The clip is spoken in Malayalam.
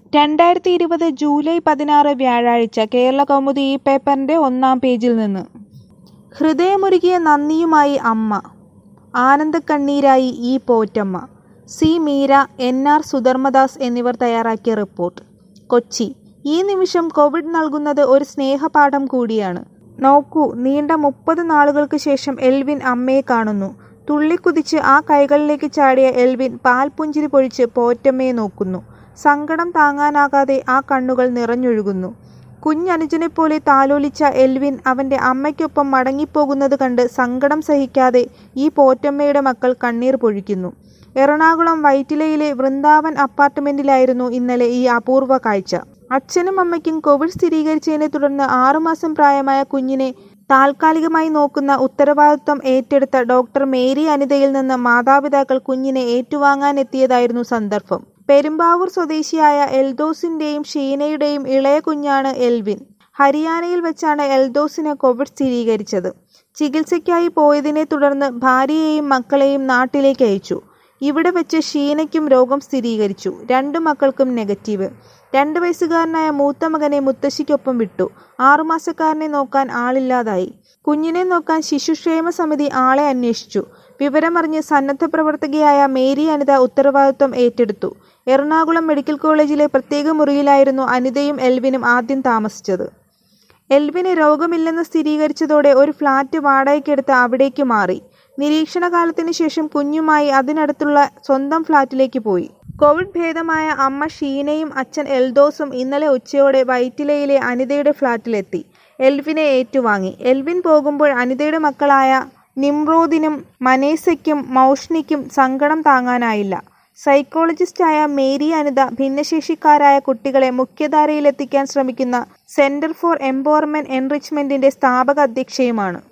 രണ്ടായിരത്തി ഇരുപത് ജൂലൈ പതിനാറ് വ്യാഴാഴ്ച കേരളകൗമുദി ഈ പേപ്പറിന്റെ ഒന്നാം പേജിൽ നിന്ന് ഹൃദയമുരുകിയ നന്ദിയുമായി അമ്മ ആനന്ദക്കണ്ണീരായി ഈ പോറ്റമ്മ C Meera N R Sudharmadas എന്നിവർ തയ്യാറാക്കിയ റിപ്പോർട്ട് കൊച്ചി ഈ നിമിഷം കോവിഡ് നൽകുന്നത് ഒരു സ്നേഹപാഠം കൂടിയാണ് നോക്കൂ നീണ്ട മുപ്പത് നാളുകൾക്ക് ശേഷം എൽവിൻ അമ്മയെ കാണുന്നു തുള്ളിക്കുതിച്ച് ആ കൈകളിലേക്ക് ചാടിയ എൽവിൻ പാൽപുഞ്ചിരി പൊഴിച്ച് പോറ്റമ്മയെ നോക്കുന്നു സങ്കടം താങ്ങാനാകാതെ ആ കണ്ണുകൾ നിറഞ്ഞൊഴുകുന്നു കുഞ്ഞനുജനെപ്പോലെ താലോലിച്ച എൽവിൻ അവന്റെ അമ്മയ്ക്കൊപ്പം മടങ്ങിപ്പോകുന്നത് കണ്ട് സങ്കടം സഹിക്കാതെ ഈ പോറ്റമ്മയുടെ മക്കൾ കണ്ണീർ പൊഴിക്കുന്നു എറണാകുളം വൈറ്റിലയിലെ വൃന്ദാവൻ അപ്പാർട്ട്മെന്റിലായിരുന്നു ഇന്നലെ ഈ അപൂർവ കാഴ്ച അച്ഛനും അമ്മയ്ക്കും കോവിഡ് സ്ഥിരീകരിച്ചതിനെ തുടർന്ന് ആറുമാസം പ്രായമായ കുഞ്ഞിനെ താൽക്കാലികമായി നോക്കുന്ന ഉത്തരവാദിത്വം ഏറ്റെടുത്ത ഡോക്ടർ മേരി അനിതയിൽ നിന്ന് മാതാപിതാക്കൾ കുഞ്ഞിനെ ഏറ്റുവാങ്ങാനെത്തിയതായിരുന്നു സന്ദർഭം പെരുമ്പാവൂർ സ്വദേശിയായ എൽദോസിന്റെയും ഷീനയുടെയും ഇളയ കുഞ്ഞാണ് എൽവിൻ ഹരിയാനയിൽ വെച്ചാണ് എൽദോസിന് കോവിഡ് സ്ഥിരീകരിച്ചത് ചികിത്സയ്ക്കായി പോയതിനെ തുടർന്ന് ഭാര്യയെയും മക്കളെയും നാട്ടിലേക്ക് അയച്ചു ഇവിടെ വെച്ച് ഷീനയ്ക്കും രോഗം സ്ഥിരീകരിച്ചു രണ്ടു മക്കൾക്കും നെഗറ്റീവ് രണ്ട് വയസ്സുകാരനായ മൂത്ത മകനെ മുത്തശ്ശിക്കൊപ്പം വിട്ടു ആറുമാസക്കാരനെ നോക്കാൻ ആളില്ലാതായി കുഞ്ഞിനെ നോക്കാൻ ശിശുക്ഷേമ സമിതി ആളെ അന്വേഷിച്ചു വിവരമറിഞ്ഞ് സന്നദ്ധ പ്രവർത്തകയായ മേരി അനിത ഉത്തരവാദിത്വം ഏറ്റെടുത്തു എറണാകുളം മെഡിക്കൽ കോളേജിലെ പ്രത്യേക മുറിയിലായിരുന്നു അനിതയും എൽവിനും ആദ്യം താമസിച്ചത് എൽവിന് രോഗമില്ലെന്ന് സ്ഥിരീകരിച്ചതോടെ ഒരു ഫ്ളാറ്റ് വാടകയ്ക്കെടുത്ത് അവിടേക്ക് മാറി നിരീക്ഷണ കാലത്തിന് ശേഷം കുഞ്ഞുമായി അതിനടുത്തുള്ള സ്വന്തം ഫ്ളാറ്റിലേക്ക് പോയി കോവിഡ് ഭേദമായ അമ്മ ഷീനയും അച്ഛൻ എൽദോസും ഇന്നലെ ഉച്ചയോടെ വൈറ്റിലയിലെ അനിതയുടെ ഫ്ളാറ്റിലെത്തി എൽവിനെ ഏറ്റുവാങ്ങി എൽവിൻ പോകുമ്പോൾ അനിതയുടെ മക്കളായ നിമ്രോദിനും മനേസയ്ക്കും മൗഷ്ണിക്കും സങ്കടം താങ്ങാനായില്ല സൈക്കോളജിസ്റ്റായ മേരി അനിത ഭിന്നശേഷിക്കാരായ കുട്ടികളെ മുഖ്യധാരയിലെത്തിക്കാൻ ശ്രമിക്കുന്ന സെന്റർ ഫോർ എംപവർമെന്റ് എൻറിച്ച്മെന്റിന്റെ സ്ഥാപക അധ്യക്ഷയുമാണ്